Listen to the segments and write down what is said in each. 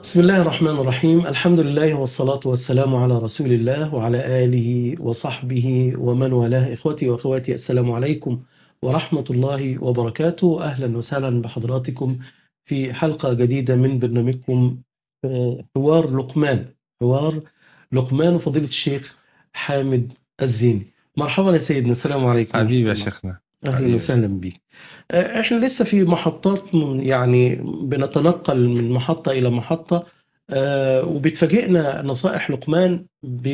بسم الله الرحمن الرحيم الحمد لله والصلاة والسلام على رسول الله وعلى آله وصحبه ومن والاه إخوتي وأخواتي السلام عليكم ورحمة الله وبركاته أهلا وسهلا بحضراتكم في حلقة جديدة من برنامجكم آه، حوار لقمان حوار لقمان وفضيلة الشيخ حامد الزيني مرحبا يا سيدنا السلام عليكم حبيبي يا ورحمة الله. شيخنا اهلا حبيبي. وسهلا بيك آه، احنا لسه في محطات من- يعني بنتنقل من محطة إلى محطة آه، وبتفاجئنا نصائح لقمان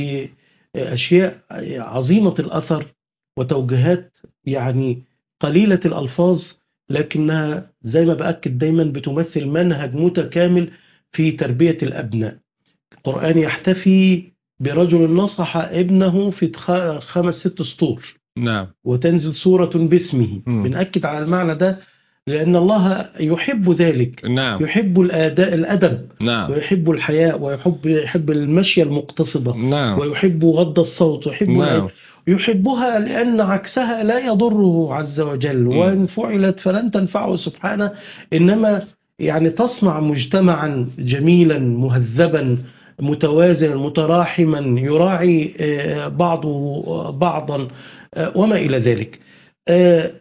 بأشياء عظيمة الأثر وتوجيهات يعني قليلة الألفاظ لكنها زي ما بأكد دايما بتمثل منهج متكامل في تربية الأبناء القرآن يحتفي برجل نصح ابنه في خ- خمس ست سطور نعم وتنزل سورة باسمه مم. بنأكد على المعنى ده لأن الله يحب ذلك نعم يحب الآداء الأدب نعم ويحب الحياء ويحب يحب المشي المقتصدة نعم ويحب غض الصوت ويحب نعم يحبها لأن عكسها لا يضره عز وجل مم. وإن فعلت فلن تنفعه سبحانه إنما يعني تصنع مجتمعا جميلا مهذبا متوازنا متراحما يراعي آه، بعضه بعضا آه، وما إلى ذلك آه،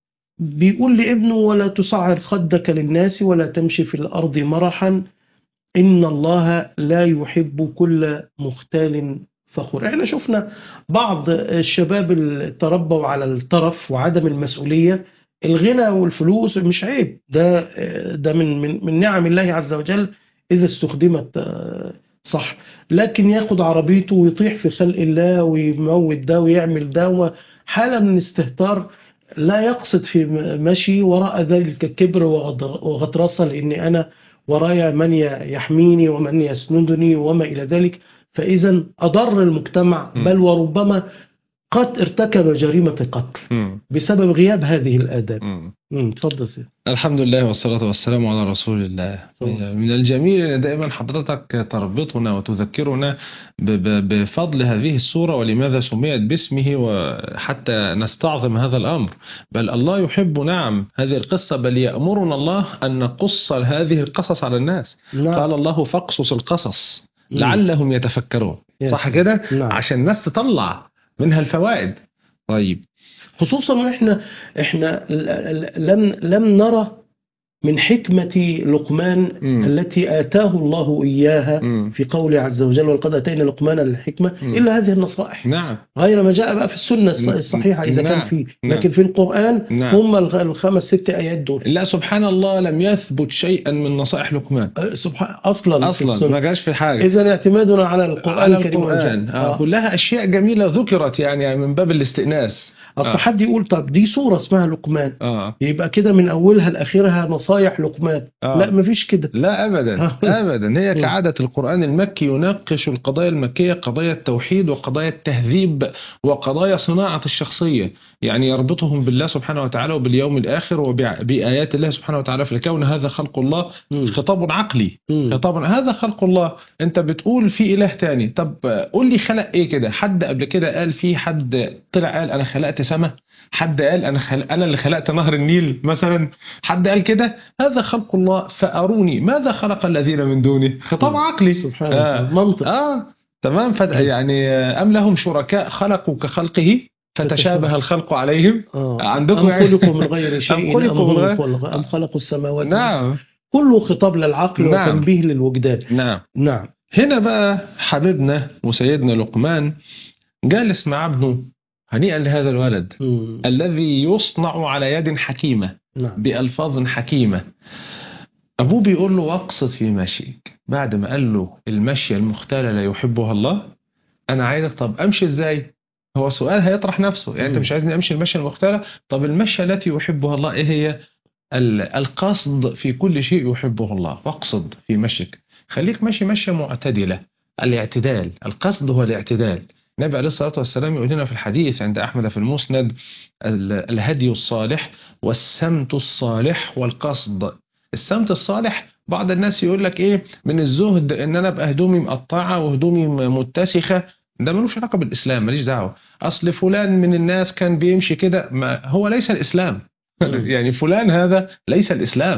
بيقول لابنه ولا تصعر خدك للناس ولا تمشي في الأرض مرحا إن الله لا يحب كل مختال فخور احنا شفنا بعض الشباب اللي تربوا على الطرف وعدم المسؤولية الغنى والفلوس مش عيب ده ده من من من نعم الله عز وجل إذا استخدمت آه، صح لكن ياخد عربيته ويطيح في خلق الله ويموت ده ويعمل ده حالة من الاستهتار لا يقصد في مشي وراء ذلك كبر وغدر- وغطرسة لأني أنا ورايا من يحميني ومن يسندني وما إلى ذلك فإذا أضر المجتمع م. بل وربما قد ارتكب جريمة قتل مم. بسبب غياب هذه الآداب مم. مم، اتفضل سيدي الحمد لله والصلاة والسلام على رسول الله صلى الله عليه وسلم. من الجميل أن دائما حضرتك تربطنا وتذكرنا ب- ب- بفضل هذه السورة ولماذا سميت باسمه وحتى نستعظم هذا الأمر بل الله يحب نعم هذه القصة بل يأمرنا الله أن نقص هذه القصص على الناس نعم قال الله فاقصص القصص مم. لعلهم يتفكرون يا صح سلام. كده نعم عشان الناس تطلع منها الفوائد طيب خصوصا واحنا احنا ل- ل- لم لم نرى من حكمة لقمان مم. التي آتاه الله إياها مم. في قوله عز وجل ولقد أتينا لقمان الحكمة مم. إلا هذه النصائح نعم غير ما جاء بقى في السنة الص- ن- الصحيحة إذا نعم. كان فيه نعم. لكن في القرآن نعم هم الخ- الخمس ست آيات دول لا سبحان الله لم يثبت شيئا من نصائح لقمان أه، سبحان أصلا في اصلا السنة ما جاش في حاجه إذا اعتمادنا على القرآن على الكريم القران والجنة. آه. آه. كلها اشياء جميله ذكرت يعني, يعني من باب الاستئناس أصل آه. حد يقول طب دي سورة اسمها لقمان اه يبقى كده من أولها لآخرها نصايح لقمان آه. لا مفيش كده لا ابدا آه. ابدا هي كعاده القران المكي يناقش القضايا المكيه قضايا التوحيد وقضايا التهذيب وقضايا صناعه الشخصيه يعني يربطهم بالله سبحانه وتعالى وباليوم الاخر وبايات الله سبحانه وتعالى في الكون هذا خلق الله مم. خطاب عقلي مم. خطاب هذا خلق الله انت بتقول في اله تاني طب قول لي خلق ايه كده حد قبل كده قال في حد طلع قال انا خلقت سماء حد قال انا خلق انا اللي خلقت نهر النيل مثلا حد قال كده هذا خلق الله فاروني ماذا خلق الذين من دونه خطاب مم. عقلي سبحان آه. الله منطق اه تمام فد... يعني آه، ام لهم شركاء خلقوا كخلقه فتشابه الخلق عليهم آه. عندكم أم يعني- خلقوا من غير شيء أم خلقوا من هم غير- خلق- أم خلقوا السماوات نعم كله خطاب للعقل نعم. وتنبيه للوجدان نعم نعم هنا بقى حبيبنا وسيدنا لقمان جالس مع ابنه هنيئا لهذا الولد مم. الذي يصنع على يد حكيمة نعم بألفاظ حكيمة أبوه بيقول له أقصد في مشيك بعد ما قال له المشي المختالة لا يحبها الله أنا عايزك طب أمشي إزاي هو سؤال هيطرح نفسه يعني أنت مم. مش عايزني أمشي المشي المختالة طب المشي التي يحبها الله إيه هي ال- القصد في كل شيء يحبه الله واقصد في مشيك خليك ماشي مشية معتدلة الاعتدال القصد هو الاعتدال النبي عليه الصلاة والسلام يقول لنا في الحديث عند أحمد في المسند ال- الهدي الصالح والسمت الصالح والقصد السمت الصالح بعض الناس يقول لك ايه من الزهد ان انا ابقى هدومي مقطعه وهدومي م- متسخه ده ملوش علاقه بالاسلام ماليش دعوه اصل فلان من الناس كان بيمشي كده ما هو ليس الاسلام يعني فلان هذا ليس الاسلام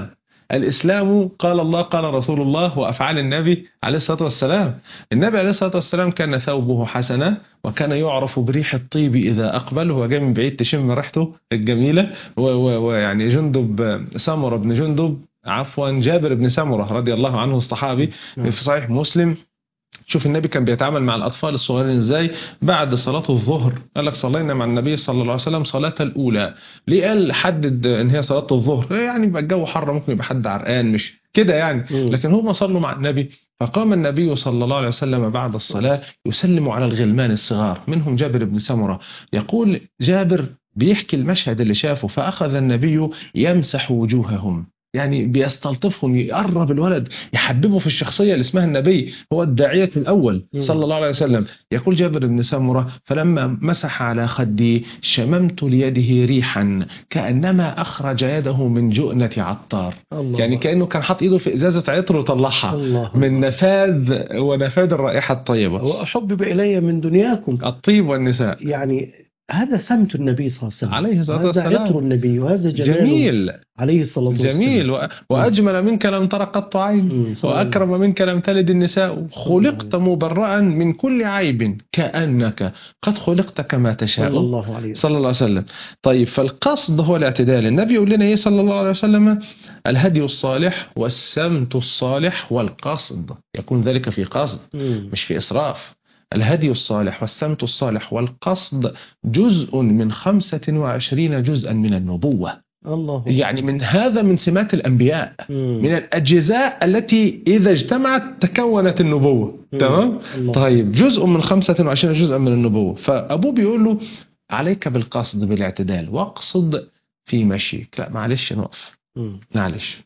الإسلام قال الله قال رسول الله وأفعال النبي عليه الصلاة والسلام النبي عليه الصلاة والسلام كان ثوبه حسنة وكان يعرف بريح الطيب إذا أقبل هو جاي من بعيد تشم ريحته الجميلة و- و- ويعني جندب سمرة بن جندب عفوا جابر بن سمرة رضي الله عنه الصحابي نعم. في صحيح مسلم شوف النبي كان بيتعامل مع الأطفال الصغيرين إزاي بعد صلاة الظهر قال لك صلينا مع النبي صلى الله عليه وسلم صلاة الأولى ليه قال حدد إن هي صلاة الظهر يعني يبقى الجو حر ممكن يبقى حد عرقان مش كده يعني مم. لكن هم صلوا مع النبي فقام النبي صلى الله عليه وسلم بعد الصلاة يسلم على الغلمان الصغار منهم جابر بن سمرة يقول جابر بيحكي المشهد اللي شافه فأخذ النبي يمسح وجوههم يعني بيستلطفهم يقرب الولد يحببه في الشخصية اللي اسمها النبي هو الداعية الأول مم. صلى الله عليه وسلم يقول جابر بن سمرة فلما مسح على خدي شممت ليده ريحا كأنما أخرج يده من جؤنة عطار الله يعني كأنه كان حاط إيده في إزازة عطر وطلعها الله من نفاذ ونفاذ الرائحة الطيبة وأحبب إلي من دنياكم الطيب والنساء يعني هذا سمت النبي صلى الله عليه وسلم عليه الصلاة هذا والسلام. عطر النبي وهذا جمال جميل عليه الصلاة والسلام جميل و- وأجمل منك لم تر قط عين مم، صلى الله عليه وأكرم وسلم. منك لم تلد النساء خلقت مبرأ من كل عيب كأنك قد خلقت كما صلى تشاء الله عليه وسلم صلى الله عليه وسلم طيب فالقصد هو الاعتدال النبي يقول لنا ايه صلى الله عليه وسلم الهدي الصالح والسمت الصالح والقصد يكون ذلك في قصد مم. مش في إسراف الهدي الصالح والسمت الصالح والقصد جزء من خمسة وعشرين جزءا من النبوة الله يعني من هذا من سمات الأنبياء مم. من الأجزاء التي إذا اجتمعت تكونت النبوة مم. تمام الله. طيب جزء من خمسة وعشرين جزءا من النبوة فأبوه بيقول له عليك بالقصد بالاعتدال واقصد في مشيك لا معلش نقف مم. معلش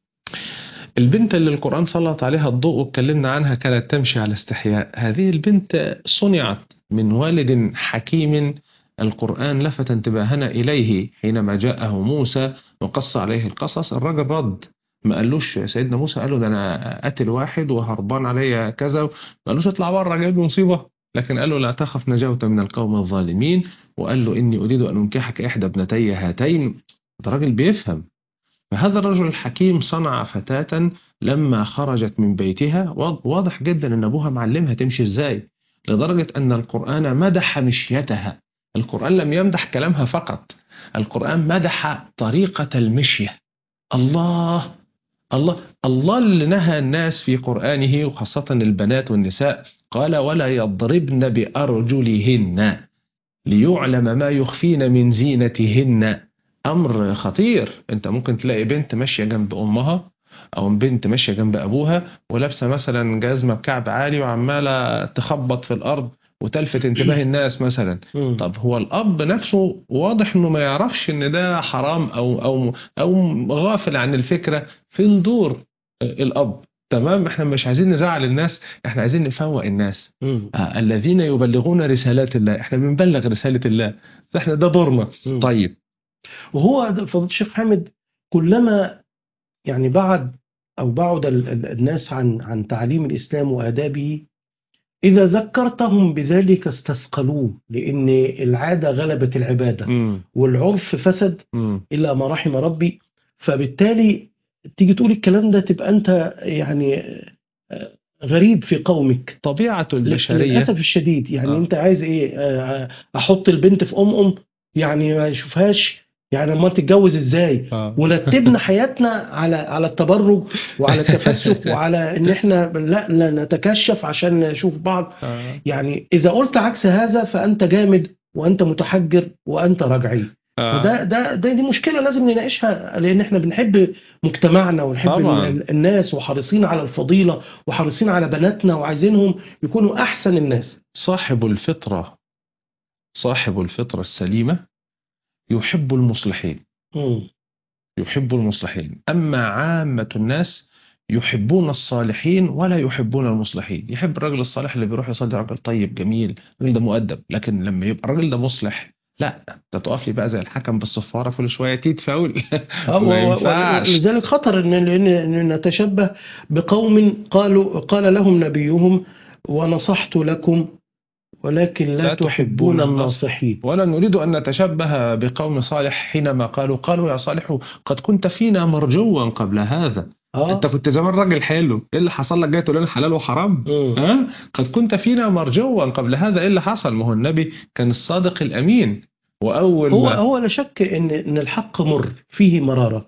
البنت اللي القرآن سلط عليها الضوء واتكلمنا عنها كانت تمشي على استحياء هذه البنت صنعت من والد حكيم القرآن لفت انتباهنا إليه حينما جاءه موسى وقص عليه القصص الرجل رد ما قالوش سيدنا موسى قال له ده أنا قتل واحد وهربان عليا كذا ما قالوش اطلع بره جايب لي مصيبة لكن قال له لا تخف نجوت من القوم الظالمين وقال له إني أريد أن أنكحك إحدى ابنتي هاتين ده راجل بيفهم فهذا الرجل الحكيم صنع فتاة لما خرجت من بيتها واض- واضح جدا ان ابوها معلمها تمشي ازاي لدرجة ان القرآن مدح مشيتها القرآن لم يمدح كلامها فقط القرآن مدح طريقة المشية الله الله الله اللي نهى الناس في قرآنه وخاصة البنات والنساء قال ولا يضربن بأرجلهن ليعلم ما يخفين من زينتهن امر خطير انت ممكن تلاقي بنت ماشيه جنب امها او بنت ماشيه جنب ابوها ولابسه مثلا جزمه بكعب عالي وعماله تخبط في الارض وتلفت انتباه الناس مثلا مم. طب هو الاب نفسه واضح انه ما يعرفش ان ده حرام او او او غافل عن الفكره فين دور الاب تمام احنا مش عايزين نزعل الناس احنا عايزين نفوق الناس مم. آه الذين يبلغون رسالات الله احنا بنبلغ رساله الله احنا ده دورنا مم. طيب وهو ده- فضيلة الشيخ حامد كلما يعني بعد أو بعد ال- ال- الناس عن عن تعليم الإسلام وآدابه إذا ذكرتهم بذلك استثقلوه لأن العادة غلبت العبادة مم. والعرف فسد مم. إلا ما رحم ربي فبالتالي تيجي تقول الكلام ده تبقى أنت يعني آه، غريب في قومك طبيعة البشرية للأسف الشديد يعني آه. أنت عايز إيه آه، أحط البنت في أم أم يعني ما يشوفهاش يعني ما تتجوز إزاي آه. ورتبنا حياتنا على على التبرج وعلى التفسق وعلى ان احنا لا, لا نتكشف عشان نشوف بعض آه. يعني اذا قلت عكس هذا فانت جامد وانت متحجر وانت رجعي آه. وده ده, ده دي مشكله لازم نناقشها لان احنا بنحب مجتمعنا ونحب طبعاً. ال- الناس وحريصين على الفضيله وحريصين على بناتنا وعايزينهم يكونوا احسن الناس صاحب الفطرة صاحب الفطرة السليمة يحب المصلحين مم. يحب المصلحين أما عامة الناس يحبون الصالحين ولا يحبون المصلحين يحب الرجل الصالح اللي بيروح يصلي راجل طيب جميل الراجل ده مؤدب لكن لما يبقى الراجل ده مصلح لا ده تقف لي بقى زي الحكم بالصفارة كل شوية تيت فاول آه، ما و- و- ينفعش. ولذلك خطر ان لان إن نتشبه بقوم قالوا قال لهم نبيهم ونصحت لكم ولكن لا, لا تحبون تحبون الناصحين ولا نريد أن نتشبه بقوم صالح حينما قالوا قالوا يا صالح قد كنت فينا مرجوا قبل هذا اه انت كنت زمان راجل حلو ايه اللي حصل لك جاي تقول لنا حلال وحرام مم. ها قد كنت فينا مرجوا قبل هذا ايه اللي حصل ما هو النبي كان الصادق الامين واول هو ما هو لا شك ان ان الحق مر فيه مراره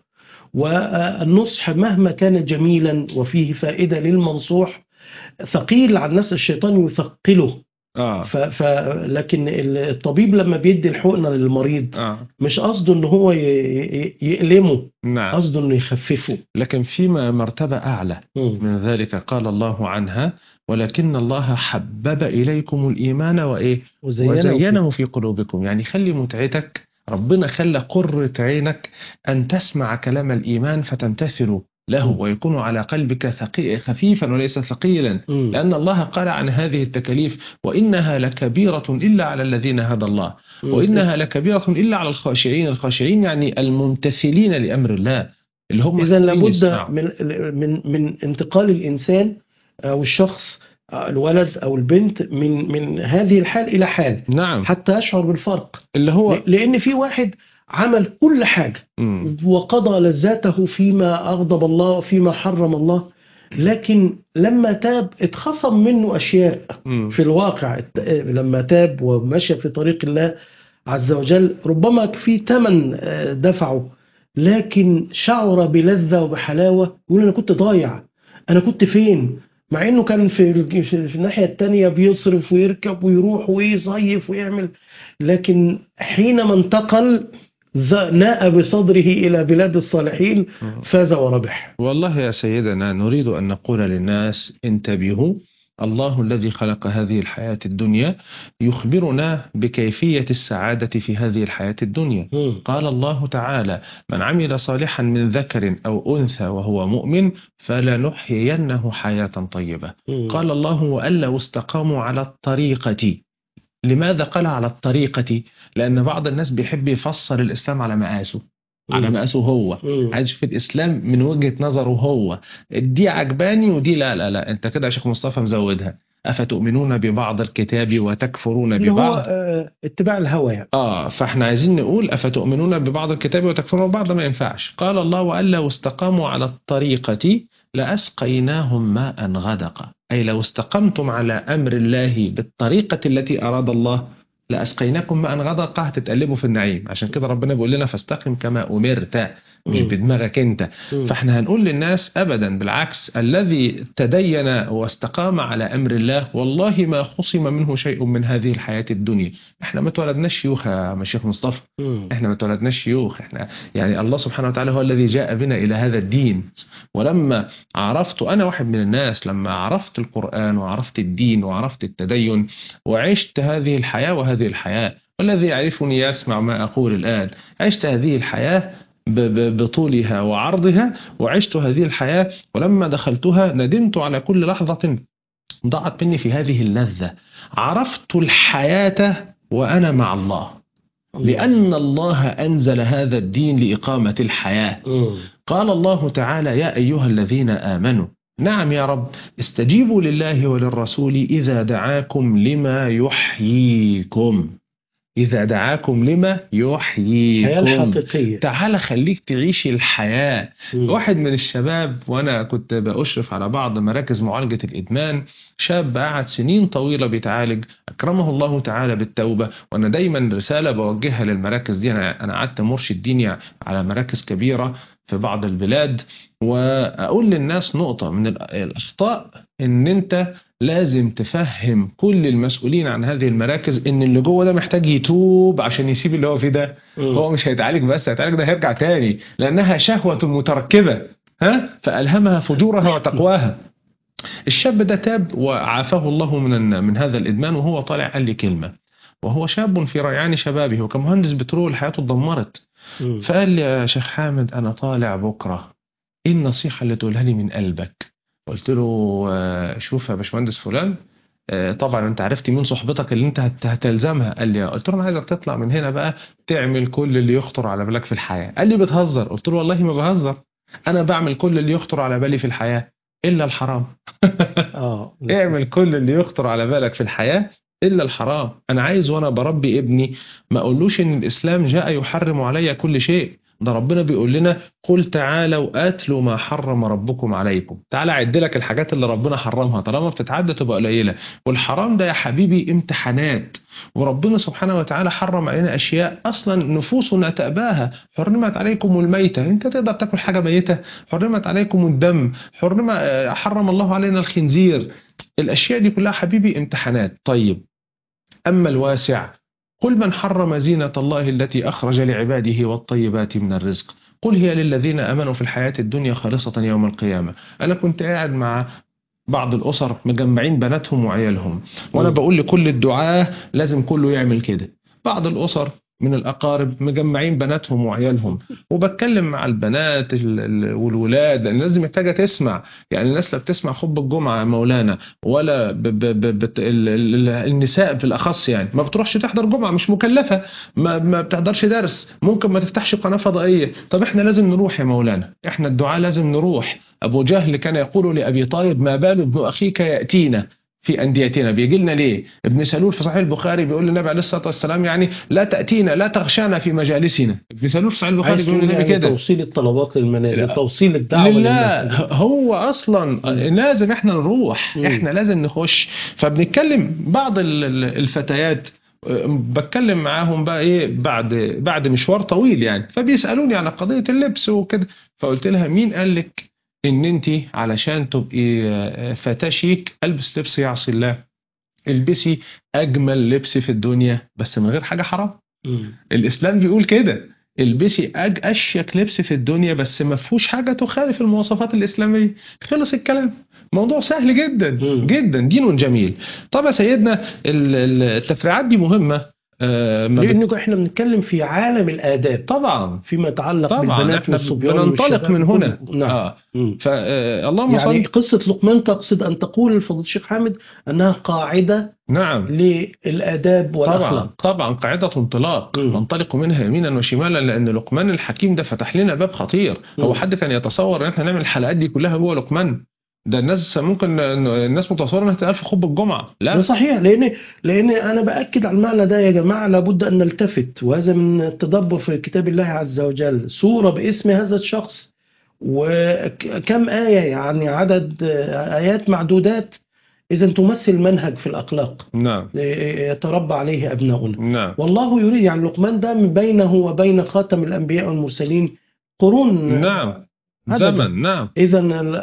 والنصح مهما كان جميلا وفيه فائده للمنصوح ثقيل عن نفس الشيطان يثقله اه ف ف لكن الطبيب لما بيدي الحقنه للمريض اه مش قصده ان هو ي- ي- يألمه نعم قصده انه يخففه لكن في مرتبة أعلى مم. من ذلك قال الله عنها ولكن الله حبب إليكم الإيمان وإيه وزينه, وزينه في قلوبكم يعني خلي متعتك ربنا خلى قرة عينك أن تسمع كلام الإيمان فتمتثل له ويكون على قلبك ثقي خفيفا وليس ثقيلا مم. لأن الله قال عن هذه التكاليف وإنها لكبيرة إلا على الذين هدى الله مم. وإنها لكبيرة إلا على الخاشعين الخاشعين يعني الممتثلين لأمر الله اللي هم إذا محتاجين لابد يسمعوا. من من من انتقال الإنسان أو الشخص أو الولد أو البنت من من هذه الحال إلى حال نعم حتى يشعر بالفرق اللي هو ل- لأن في واحد عمل كل حاجة مم. وقضى لذاته فيما أغضب الله وفيما حرم الله لكن لما تاب اتخصم منه أشياء مم. في الواقع الت- لما تاب ومشى في طريق الله عز وجل ربما في ثمن آه، دفعه لكن شعر بلذة وبحلاوة يقول أنا كنت ضايع أنا كنت فين مع إنه كان في الج- في في الناحية التانية بيصرف ويركب ويروح ويصيف ويعمل لكن حينما انتقل ذ- ناء بصدره إلى بلاد الصالحين فاز وربح والله يا سيدنا نريد أن نقول للناس انتبهوا الله الذي خلق هذه الحياة الدنيا يخبرنا بكيفية السعادة في هذه الحياة الدنيا مم. قال الله تعالى من عمل صالحا من ذكر أو أنثى وهو مؤمن فلنحيينه حياة طيبة مم. قال الله وأن لو استقاموا على الطريقة لماذا قال على الطريقة لأن بعض الناس بيحب يفسر الإسلام على مقاسه على مم. مقاسه هو مم. عايز يشوف الاسلام من وجهه نظره هو دي عجباني ودي لا لا لا انت كده يا شيخ مصطفى مزودها افتؤمنون ببعض الكتاب وتكفرون اللي هو ببعض آه، اتباع الهوى يعني اه فاحنا عايزين نقول افتؤمنون ببعض الكتاب وتكفرون ببعض ما ينفعش قال الله وان لو استقاموا على الطريقه لاسقيناهم ماء غدقا اي لو استقمتم على امر الله بالطريقه التي اراد الله لاسقيناكم ماء غدقا هتتقلبوا في النعيم عشان كده ربنا بيقول لنا فاستقم كما امرت مش مم. بدماغك انت مم. فاحنا هنقول للناس ابدا بالعكس الذي تدين واستقام على امر الله والله ما خصم منه شيء من هذه الحياه الدنيا احنا ما اتولدناش شيوخ يا عم الشيخ مصطفى مم. احنا ما اتولدناش شيوخ احنا يعني الله سبحانه وتعالى هو الذي جاء بنا الى هذا الدين ولما عرفت انا واحد من الناس لما عرفت القران وعرفت الدين وعرفت التدين وعشت هذه الحياه وهذه الحياه والذي يعرفني يسمع ما اقول الان عشت هذه الحياه ب- ب- بطولها وعرضها وعشت هذه الحياه ولما دخلتها ندمت على كل لحظه ضاعت مني في هذه اللذه عرفت الحياه وانا مع الله لأن الله أنزل هذا الدين لإقامة الحياة مم. قال الله تعالى يا أيها الذين آمنوا نعم يا رب استجيبوا لله وللرسول إذا دعاكم لما يحييكم إذا دعاكم لما الحياة يحييكم الحقيقية تعال خليك تعيش الحياة مم. واحد من الشباب وانا كنت بأشرف على بعض مراكز معالجة الإدمان شاب قعد سنين طويلة بيتعالج أكرمه الله تعالى بالتوبة وأنا دايما رسالة بوجهها للمراكز دي أنا أنا قعدت مرشد ديني على مراكز كبيرة في بعض البلاد وأقول للناس نقطة من ال- الأخطاء إن أنت لازم تفهم كل المسؤولين عن هذه المراكز إن اللي جوه ده محتاج يتوب عشان يسيب اللي هو فيه ده مم. هو مش هيتعالج بس هيتعالج ده هيرجع تاني لأنها شهوة متركبة ها فألهمها فجورها وتقواها الشاب ده تاب وعافاه الله من من هذا الإدمان وهو طالع قال لي كلمة وهو شاب في ريعان شبابه وكمهندس بترول حياته اتدمرت مم. فقال لي يا شيخ حامد أنا طالع بكرة إيه النصيحة اللي تقولها لي من قلبك قلت له آه، شوف يا باشمهندس فلان آه، طبعا انت عرفت مين صحبتك اللي انت هت- هتلزمها قال لي آه. قلت له انا عايزك تطلع من هنا بقى تعمل كل اللي يخطر على بالك في الحياة قال لي بتهزر قلت له والله ما بهزر انا بعمل كل اللي يخطر على بالي في الحياة الا الحرام اه اعمل كل اللي يخطر على بالك في الحياة الا الحرام انا عايز وانا بربي ابني ما اقولوش ان الاسلام جاء يحرم علي كل شيء ده ربنا بيقول لنا قل تعالوا اتلوا ما حرم ربكم عليكم تعالى اعد لك الحاجات اللي ربنا حرمها طالما بتتعدى تبقى قليله والحرام ده يا حبيبي امتحانات وربنا سبحانه وتعالى حرم علينا اشياء اصلا نفوسنا تأباها حرمت عليكم الميته انت تقدر تاكل حاجه ميته حرمت عليكم الدم حرم آه، حرم الله علينا الخنزير الاشياء دي كلها حبيبي امتحانات طيب اما الواسع قل من حرم زينة الله التي أخرج لعباده والطيبات من الرزق قل هي للذين آمنوا في الحياة الدنيا خالصة يوم القيامة أنا كنت قاعد مع بعض الأسر مجمعين بناتهم وعيالهم وأنا مم. بقول لكل الدعاة لازم كله يعمل كده بعض الأسر من الأقارب مجمعين بناتهم وعيالهم وبتكلم مع البنات ال- ال- والولاد لأن الناس دي محتاجة تسمع يعني الناس لا بتسمع خطبة الجمعة يا مولانا ولا ب ب ب بت ال ال النساء بالأخص يعني ما بتروحش تحضر جمعة مش مكلفة ما, ما بتحضرش درس ممكن ما تفتحش قناة فضائية طب احنا لازم نروح يا مولانا احنا الدعاء لازم نروح أبو جهل كان يقول لأبي طالب ما بال ابن أخيك يأتينا في أنديتنا بيجي لنا ليه ابن سلول في صحيح البخاري بيقول للنبي عليه الصلاة والسلام يعني لا تأتينا لا تغشانا في مجالسنا ابن سلول في صحيح البخاري عايز بيقول تقول للنبي يعني كده توصيل الطلبات للمنازل لا. توصيل الدعوة لله للمساجد. هو اصلا مم. لازم احنا نروح مم. احنا لازم نخش فبنتكلم بعض ال- ال- الفتيات أه، بتكلم معاهم بقى ايه بعد بعد مشوار طويل يعني فبيسالوني على قضيه اللبس وكده فقلت لها مين قال لك ان انت علشان تبقي أه، فتاه شيك البس لبس يعصي الله البسي اجمل لبس في الدنيا بس من غير حاجه حرام مم. الاسلام بيقول كده البسي أج اشيك لبس في الدنيا بس ما فيهوش حاجه تخالف المواصفات الاسلاميه خلص الكلام موضوع سهل جدا مم. جدا دين جميل طب يا سيدنا ال- ال- التفريعات دي مهمه آه، ما بت- لأنه احنا بنتكلم في عالم الآداب طبعا فيما يتعلق طبعا بالبنات احنا والصبيان بننطلق والشباب من هنا كله. نعم اه مم. فاللهم يعني صل قصة لقمان تقصد أن تقول فضل الشيخ حامد أنها قاعدة نعم للآداب طبعا والأخلاق طبعا قاعدة انطلاق مم. ننطلق منها يمينا وشمالا لأن لقمان الحكيم ده فتح لنا باب خطير هو مم. حد كان يتصور ان احنا نعمل الحلقات دي كلها جوه لقمان ده الناس ممكن الناس متصوره انها تتقال في خطبه الجمعه ده لا صحيح لأن لأن أنا بأكد على المعنى ده يا جماعة لابد أن نلتفت وهذا من التدبر في كتاب الله عز وجل سورة باسم هذا الشخص وكم آية يعني عدد آيات معدودات إذا تمثل منهج في الأخلاق نعم يتربى عليه أبناؤنا نعم والله يريد يعني لقمان ده من بينه وبين خاتم الأنبياء والمرسلين قرون نعم عدد. زمن نعم إذا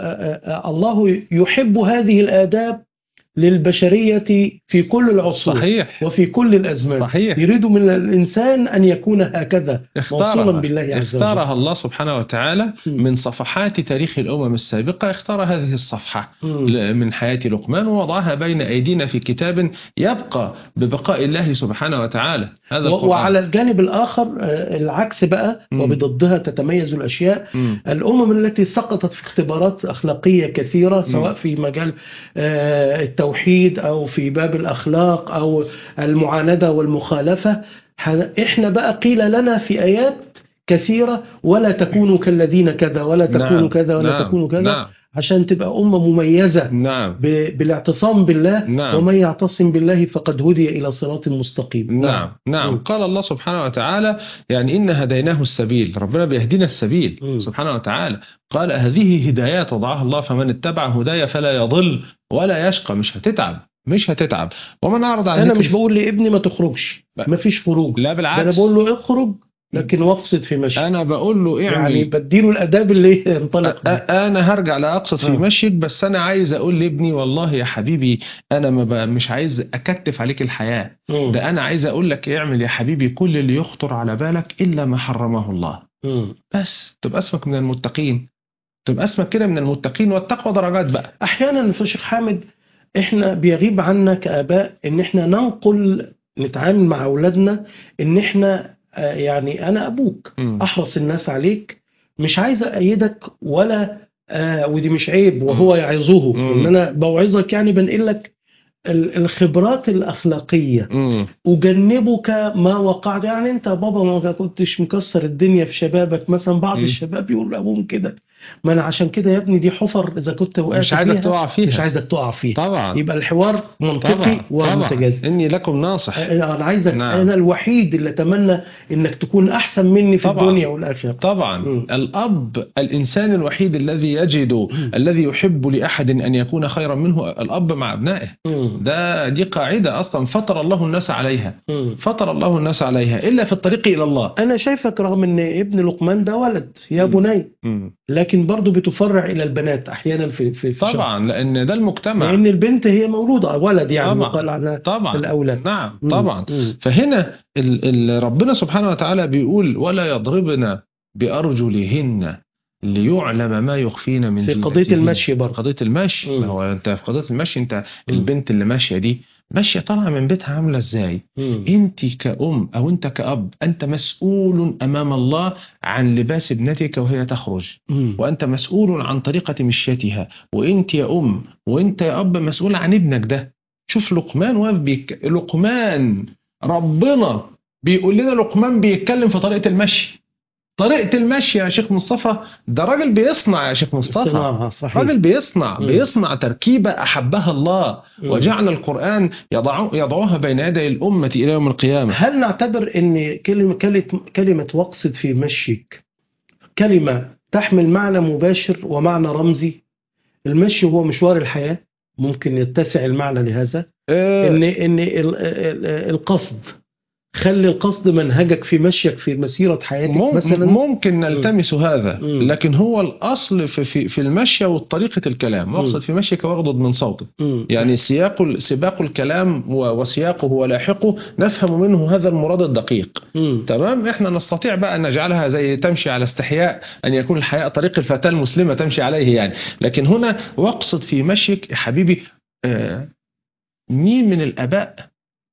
الله يحب هذه الآداب للبشرية في كل العصور صحيح وفي كل الأزمان صحيح يريد من الإنسان أن يكون هكذا موصولا اختارها بالله عز وجل اختارها الله سبحانه وتعالى مم. من صفحات تاريخ الأمم السابقة اختار هذه الصفحة مم. ل- من حياة لقمان ووضعها بين أيدينا في كتاب يبقى ببقاء الله سبحانه وتعالى هذا و- القرآن وعلى الجانب الآخر آه، العكس بقى مم. وبضدها تتميز الأشياء مم. الأمم التي سقطت في اختبارات أخلاقية كثيرة سواء في مجال آه، التوحيد أو في باب الأخلاق أو المعاندة والمخالفة ح- إحنا بقى قيل لنا في آيات كثيرة ولا تكونوا كالذين كذا ولا تكونوا نعم. كذا ولا نعم. تكونوا كذا نعم عشان تبقى أمة مميزة نعم ب- بالاعتصام بالله نعم. ومن يعتصم بالله فقد هدي إلى صراط مستقيم نعم نعم مم. قال الله سبحانه وتعالى يعني إن هديناه السبيل ربنا بيهدينا السبيل مم. سبحانه وتعالى قال هذه هدايات وضعها الله فمن اتبع هدايا فلا يضل ولا يشقى مش هتتعب مش هتتعب ومن أعرض عن أنا ذكر- مش بقول لابني ما تخرجش لا. ما فيش خروج لا ده أنا بالعكس بقول له اخرج لكن واقصد في مشي أنا بقول له يعني اعمل بديله الاداب اللي ينطلق أ- بيها. انا هرجع لاقصد في آه. مشيك بس انا عايز اقول لابني والله يا حبيبي انا ما ب- مش عايز اكتف عليك الحياه مم. ده انا عايز اقول لك اعمل يا حبيبي كل اللي يخطر على بالك الا ما حرمه الله مم. بس تبقى اسمك من المتقين تبقى اسمك كده من المتقين والتقوى درجات بقى احيانا في الشيخ حامد احنا بيغيب عنا كاباء ان احنا ننقل نتعامل مع اولادنا ان احنا آه، يعني انا ابوك مم. احرص الناس عليك مش عايز ايدك ولا آه ودي مش عيب وهو يعظه مم. ان انا بوعظك يعني بنقل لك ال- الخبرات الأخلاقية مم. أجنبك ما وقعت يعني أنت يا بابا ما كنتش مكسر الدنيا في شبابك مثلا بعض مم. الشباب يقول لأبوهم كده ما أنا عشان كده يا ابني دي حفر إذا كنت وقعت مش عايزك فيها تقع فيها مش عايزك تقع فيها طبعا يبقى الحوار منطقي طبعا ومتجاذب طبعا اني لكم ناصح انا عايزك نعم. انا الوحيد اللي اتمنى انك تكون احسن مني في طبعا. الدنيا والاخره طبعا مم. الاب الانسان الوحيد الذي يجد الذي يحب لاحد ان يكون خيرا منه الاب مع ابنائه مم. ده دي قاعده اصلا فطر الله الناس عليها مم. فطر الله الناس عليها الا في الطريق الى الله انا شايفك رغم ان ابن لقمان ده ولد يا مم. بني مم. لكن برضه بتفرع الى البنات احيانا في في, في شرع. طبعا لان ده المجتمع لان البنت هي مولوده ولد يعني طبعا. يقال عنها طبعا الاولاد نعم مم. طبعا مم. فهنا ال ال ربنا سبحانه وتعالى بيقول ولا يضربن بأرجلهن ليعلم ما يخفين من في قضيه زينتهن. المشي برضه قضية المشي مم. ما هو انت في قضية المشي انت البنت اللي ماشية دي ماشية طالعة من بيتها عاملة ازاي مم. انت كأم او انت كأب انت مسؤول امام الله عن لباس ابنتك وهي تخرج مم. وانت مسؤول عن طريقة مشيتها وانت يا ام وانت يا اب مسؤول عن ابنك ده شوف لقمان واقف بيك... لقمان ربنا بيقول لنا لقمان بيتكلم في طريقة المشي طريقة المشي يا شيخ مصطفى ده راجل بيصنع يا شيخ مصطفى صناعه صحيح راجل بيصنع مم. بيصنع تركيبة أحبها الله مم. وجعل القرآن يضع يضعها بين يدي الأمة إلى يوم القيامة هل نعتبر ان كلمه كلمه كلمه واقصد في مشيك كلمه تحمل معنى مباشر ومعنى رمزي المشي هو مشوار الحياه ممكن يتسع المعنى لهذا آه، ان ان ال- ال- القصد خلي القصد منهجك في مشيك في مسيره حياتك مم- مثلا ممكن نلتمس هذا مم. لكن هو الأصل في في, في المشي وطريقة الكلام واقصد في مشيك واغضض من صوتك مم. يعني سياق سباق الكلام و- وسياقه ولاحقه نفهم منه هذا المراد الدقيق مم. تمام احنا نستطيع بقى ان نجعلها زي تمشي على استحياء ان يكون الحياء طريق الفتاة المسلمة تمشي عليه يعني لكن هنا واقصد في مشيك يا حبيبي آه، مين من الاباء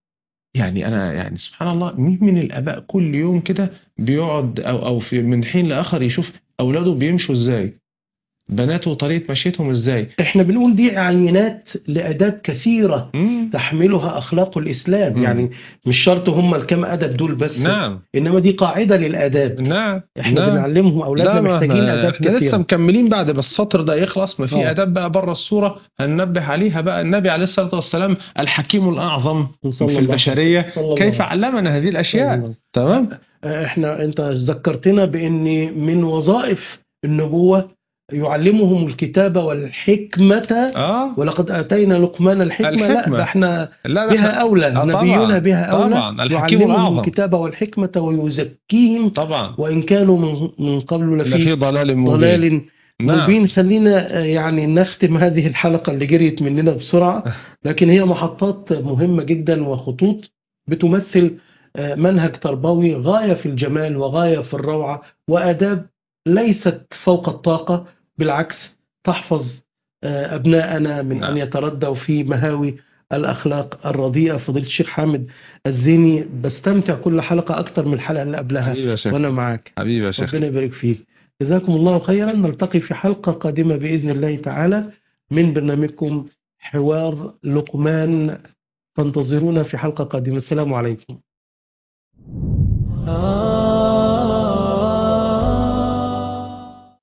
يعني انا يعني سبحان الله مين من الاباء كل يوم كده بيقعد او او في من حين لاخر يشوف اولاده بيمشوا ازاي بناته طريقة مشيتهم ازاي احنا بنقول دي عينات لاداب كثيره مم. تحملها اخلاق الاسلام مم. يعني مش شرط هم الكام ادب دول بس نعم انما دي قاعده للاداب نعم احنا نعم. بنعلمهم اولادنا لا ما محتاجين احنا, اداب احنا لسه كثيره مكملين بعد ما السطر ده يخلص ما في آه. اداب بقى بره الصوره هننبه عليها بقى النبي عليه الصلاه والسلام الحكيم الاعظم صلى في الله البشريه عليه وسلم. صلى الله كيف عليه وسلم. علمنا هذه الاشياء صلى الله تمام احنا انت ذكرتنا بان من وظائف النبوه يعلمهم الكتابه والحكمه اه ولقد اتينا لقمان الحكمه, لا الحكمة. ده احنا لا بها لا اولى آه طبعا. نبينا بها اولى طبعا الحكيم يعلمهم الاعظم الكتابه والحكمه ويزكيهم طبعا وان كانوا من من قبل لفي لفي ضلال مبين ضلال نعم. مبين خلينا آه، يعني نختم هذه الحلقه اللي جريت مننا بسرعه لكن هي محطات مهمه جدا وخطوط بتمثل آه، منهج تربوي غايه في الجمال وغايه في الروعه واداب ليست فوق الطاقه بالعكس تحفظ آه، ابناءنا من نعم. ان يتردوا في مهاوي الاخلاق الرديئه فضيله الشيخ حامد الزيني بستمتع كل حلقه اكتر من الحلقه اللي قبلها حبيبي يا شيخ وانا معاك حبيبي يا شيخ ربنا يبارك فيك جزاكم الله خيرا نلتقي في حلقة قادمة بإذن الله تعالى من برنامجكم حوار لقمان فانتظرونا في حلقة قادمة السلام عليكم آه